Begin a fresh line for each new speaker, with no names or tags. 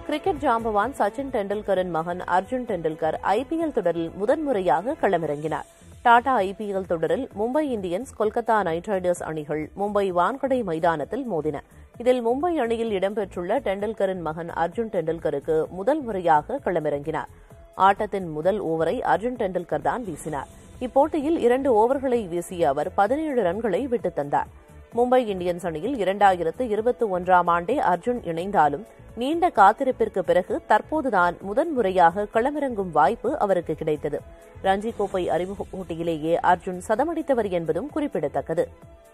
cricket ஜாம்பவான் சச்சின் டெண்டுல்கரின் மகன் Arjun Tendulkar IPL தொடரில் முதன்முறையாக களமிறங்கினார் டாடா ஐபிஎல் தொடரில் Mumbai Indians Kolkata Knight Riders அணிகள் மும்பை வான்கடை மைதானத்தில் மோதின இதில் மும்பை அணியில் இடம்பெற்றுள்ள டெண்டுல்கரின் மகன் அர்ஜுன் டெண்டுல்கருக்கு முதல் முறையாக களமிறங்கினார் ஆட்டத்தின் முதல் ஓவரை அர்ஜுன் டெண்டுல்கர் தான் வீசினார் இப்போட்டியில் இரண்டு ஓவர்களை வீசிய அவர் பதினேழு ரன்களை விட்டுத் தந்தார் மும்பை இந்தியன்ஸ் அணியில் இரண்டாயிரத்து இருபத்தி ஒன்றாம் ஆண்டே அர்ஜுன் இணைந்தாலும் நீண்ட காத்திருப்பிற்கு பிறகு தற்போதுதான் முதன்முறையாக களமிறங்கும் வாய்ப்பு அவருக்கு கிடைத்தது ரஞ்சி கோப்பை அறிமுக போட்டியிலேயே அர்ஜுன் சதமடித்தவர் என்பதும் குறிப்பிடத்தக்கது